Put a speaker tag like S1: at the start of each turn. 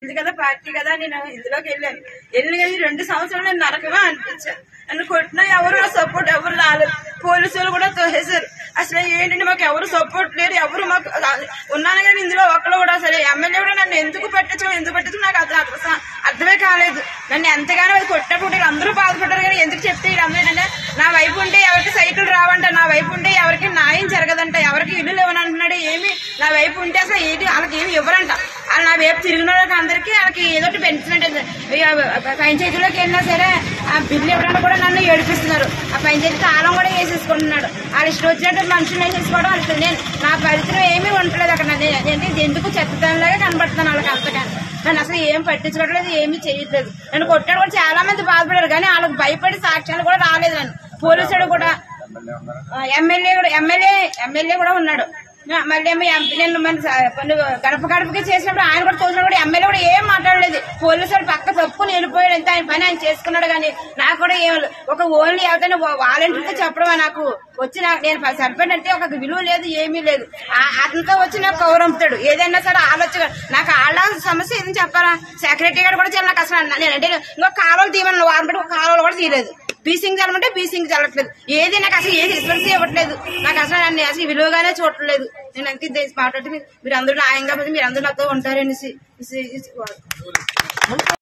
S1: ఇది కదా పార్టీ కదా నేను ఇందులోకి వెళ్ళాను వెళ్ళి కానీ రెండు సంవత్సరాలు నేను నరకమే అనిపించాను నన్ను కొట్టినా ఎవరు నా సపోర్ట్ ఎవరు రాలేదు పోలీసులు కూడా తోసేశారు అసలు ఏంటంటే మాకు ఎవరు సపోర్ట్ లేరు ఎవరు మాకు ఉన్నాను కానీ ఇందులో ఒక్కరు కూడా అసలు ఎమ్మెల్యే కూడా నన్ను ఎందుకు పెట్టచ్చు ఎందుకు పెట్టచ్చు నాకు అసలు అర్థం స- అర్థమే కాలేదు నన్ను ఎంతగానో అది కొట్టినప్పుడు వీళ్ళు అందరూ బాధపడ్డారు కానీ ఎందుకు చెప్తే వీళ్ళందరూ ఏంటంటే నా వైపు ఉంటే ఎవరికి సైకిల్ రావంట నా వైపు ఉంటే ఎవరికి న్యాయం జరగదంట ఎవరికి ఇల్లు లేవని అంటున్నాడు ఏమి నా వైపు ఉంటే అసలు ఏంటి వాళ్ళకి ఏమి ఇవ్వరంట వాళ్ళు నా వైపు తిరిగిన వాళ్ళకి అందరికీ వాళ్ళకి ఏదో ఒకటి బెనిఫిట్ ఉంటుంది ఇక పంచాయతీలోకి వెళ్ళినా సరే ఆ బిల్లు ఇవ్వడానికి కూడా నన్ను ఏడిపిస్తున్నారు ఆ పంచాయతీ తాళం కూడా వేసేసుకుంటున్నాడు వాళ్ళు ఇష్టం వచ్చినట్టు మనుషులు వేసేసుకోవడం వాళ్ళకి నేను నా పరిస్థితి ఏమీ ఉండలేదు అక్కడ నేను నేను ఎందుకు చెత్తదానిలాగా కనబడుతున్నాను వాళ్ళకి అంతగా నన్ను అసలు ఏం పట్టించుకోవట్లేదు ఏమీ చేయట్లేదు నన్ను కొట్టాడు కూడా చాలా మంది బాధపడారు కానీ వాళ్ళకి భయపడి సాక్ష్యాలు కూడా రాలేదు నన్ను పోలీసుడు కూడా ఎమ్మెల్యే కూడా ఎమ్మెల్యే ఎమ్మెల్యే కూడా ఉన్నాడు నా- మళ్ళీ ఏమో ఎం- నేను మన స- కొన్ని గడప గడపకి చేసినప్పుడు ఆయన కూడా చూసినప్పుడు కూడా ఎమ్మెల్యే కూడా ఏం మాట్లాడలేదు పోలీసులు పక్క తప్పుకుని వెళ్ళిపోయాడు ఎంత ఆయన పని ఆయన చేసుకున్నాడు కానీ నాకు కూడా ఏం లేదు. ఒక ఓన్లీ ఎవరైనా వాలంటీర్తో చెప్పడమా నాకు వచ్చి నాకు నేను సరిపోయిన అంటే ఒక విలువ లేదు ఏమీ లేదు ఆ- అతనితో వచ్చి నాకు కౌరంపుతాడు ఏదైనా సరే ఆలోచన నాకు ఆళ్ళ సమస్య ఏదని చెప్పాలా సెక్రటరీ గారు కూడా చాలా నాకు అసలు అన్న- నేనంటే ఇంకో కాలువలు తీయమని వారం పెట్టి ఒక కాలువలు కూడా తీయలేదు బీసింగ్ చల్లమంటే బీసింగ్ చల్లట్లేదు ఏది నాకు అసలు ఏది రెస్పాన్స్ ఇవ్వట్లేదు నాకు అసలు నన్ను అసలు విలువగానే చూడట్లేదు నేను అంతే మాట్లాడితే మీరు అందరూ న్యాయంగా మీరు అందరూ నాతో ఉంటారనేసి